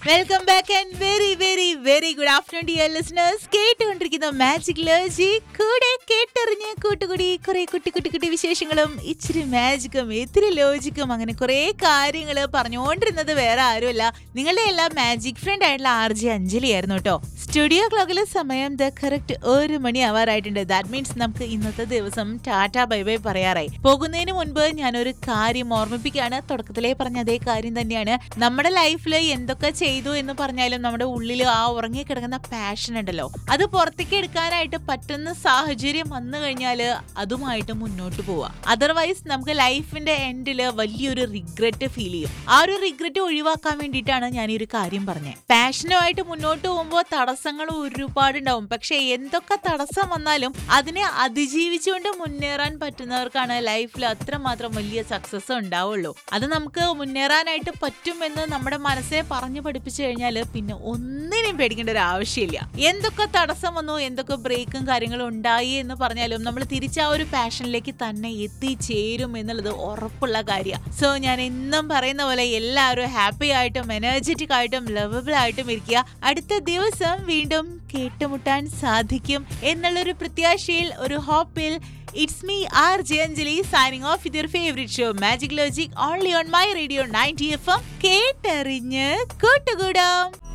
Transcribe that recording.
welcome back and very very very good afternoon dear listeners കേട്ടുകൊണ്ടിരിക്കുന്ന magic ലോജി കൂടെ കേട്ടറിഞ്ഞ് കൂട്ടുകൂടി കുറെ കുട്ടി കുട്ടി കുട്ടി വിശേഷങ്ങളും ഇച്ചിരി മാജിക്കും ഇത്തിരി ലോജിക്കും അങ്ങനെ കുറെ കാര്യങ്ങൾ പറഞ്ഞുകൊണ്ടിരുന്നത് വേറെ ആരുമല്ല നിങ്ങളുടെ എല്ലാം മാജിക് ഫ്രണ്ട് ആയിട്ടുള്ള ആർ ജെ അഞ്ജലി ആയിരുന്നു കേട്ടോ സ്റ്റുഡിയോ ക്ലോക്കിലെ സമയം ദ കറക്റ്റ് ഒരു മണി ആവാറായിട്ടുണ്ട് ദാറ്റ് മീൻസ് നമുക്ക് ഇന്നത്തെ ദിവസം ടാറ്റ ബൈ ബൈ പറയാറായി പോകുന്നതിന് മുൻപ് ഞാനൊരു കാര്യം ഓർമ്മിപ്പിക്കുകയാണ് തുടക്കത്തിലേ പറഞ്ഞ അതേ കാര്യം തന്നെയാണ് നമ്മുടെ ലൈഫിൽ എന്തൊക്കെ ചെയ്തു എന്ന് പറഞ്ഞാലും നമ്മുടെ ഉള്ളിൽ ആ ഉറങ്ങി കിടക്കുന്ന പാഷൻ ഉണ്ടല്ലോ അത് പുറത്തേക്ക് എടുക്കാനായിട്ട് പറ്റുന്ന സാഹചര്യം വന്നു കഴിഞ്ഞാൽ അതുമായിട്ട് മുന്നോട്ട് പോവാം അതർവൈസ് നമുക്ക് ലൈഫിന്റെ എൻഡിൽ വലിയൊരു റിഗ്രറ്റ് ഫീൽ ചെയ്യും ആ ഒരു റിഗ്രറ്റ് ഒഴിവാക്കാൻ വേണ്ടിയിട്ടാണ് ഞാൻ ഈ ഒരു കാര്യം പറഞ്ഞത് പാഷനുമായിട്ട് മുന്നോട്ട് പോകുമ്പോൾ തടസ്സങ്ങൾ ഒരുപാടുണ്ടാവും പക്ഷെ എന്തൊക്കെ തടസ്സം വന്നാലും അതിനെ അതിജീവിച്ചുകൊണ്ട് മുന്നേറാൻ പറ്റുന്നവർക്കാണ് ലൈഫിൽ അത്രമാത്രം വലിയ സക്സസ് ഉണ്ടാവുള്ളൂ അത് നമുക്ക് മുന്നേറാനായിട്ട് പറ്റുമെന്ന് നമ്മുടെ മനസ്സെ പറഞ്ഞു പഠിപ്പിച്ചു കഴിഞ്ഞാൽ പിന്നെ ഒന്നിനും പേടിക്കേണ്ട ഒരു ആവശ്യമില്ല എന്തൊക്കെ തടസ്സം വന്നു എന്തൊക്കെ ബ്രേക്കും കാര്യങ്ങളും ഉണ്ടായി എന്ന് പറഞ്ഞാലും നമ്മൾ തിരിച്ച് ആ ഒരു പാഷനിലേക്ക് തന്നെ എത്തിച്ചേരും എന്നുള്ളത് ഉറപ്പുള്ള കാര്യമാണ് സോ ഞാൻ എന്നും പറയുന്ന പോലെ എല്ലാവരും ഹാപ്പി ആയിട്ടും എനർജറ്റിക് ആയിട്ടും ലവബിൾ ആയിട്ടും ഇരിക്കുക അടുത്ത ദിവസം വീണ്ടും കേട്ടുമുട്ടാൻ സാധിക്കും എന്നുള്ളൊരു പ്രത്യാശയിൽ ഒരു ഹോപ്പിൽ it's me R J Anjali signing off with your favourite show magic logic only on my radio ninety F M കേട്ടറിഞ്ഞ് കൂട്ടുകൂടാം